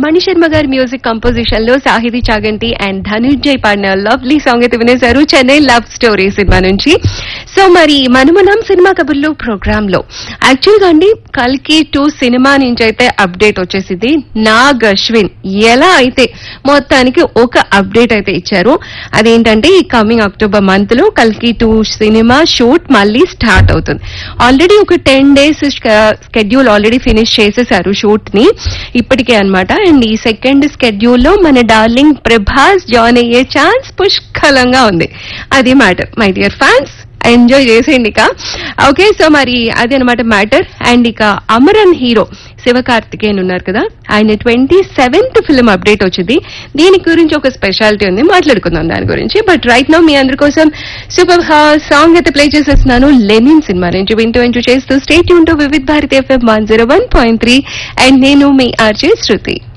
మణిశర్మ గారి music composition లో సాహితీ చాగంటి అండ్ ధనుంజయ్ పాడిన లవ్లీ సాంగ్ అయితే వినేశారు చెన్నై లవ్ స్టోరీ సినిమా నుంచి సో మరి మనమునం సినిమా కబుర్లు ప్రోగ్రామ్ లో యాక్చువల్ గా అండి కల్కి టూ సినిమా నుంచి అయితే అప్డేట్ వచ్చేసింది నాగ్ అశ్విన్ ఎలా అయితే మొత్తానికి ఒక అప్డేట్ అయితే ఇచ్చారు అదేంటంటే ఈ కమింగ్ అక్టోబర్ మంత్ లో కల్కి టూ సినిమా షూట్ మళ్ళీ స్టార్ట్ అవుతుంది ఆల్రెడీ ఒక ten days schedule already finish చేసేసారు షూట్ ని ఇప్పటికే అన్నమాట అండ్ ఈ సెకండ్ స్కెడ్యూల్ లో మన డార్లింగ్ ప్రభాస్ జాయిన్ అయ్యే ఛాన్స్ పుష్కలంగా ఉంది అది matter my dear fans enjoy చేసేయండి ఇక ఓకే సో మరి అది అనమాట మ్యాటర్ అండ్ ఇక అమరన్ హీరో శివకార్తికేయన్ ఉన్నారు కదా ఆయన ట్వంటీ సెవెంత్ ఫిల్మ్ అప్డేట్ వచ్చింది దీని గురించి ఒక స్పెషాలిటీ ఉంది మాట్లాడుకుందాం దాని గురించి బట్ రైట్ నో మీ అందరి కోసం సూపర్ సాంగ్ అయితే ప్లే చేసేస్తున్నాను లెనిన్ సినిమా నుంచి వింటూ ఎంజాయ్ చేస్తూ స్టేట్ యూన్ to Vividh Bharati FM one zero one point three and నేను మీ ఆర్జే శృతి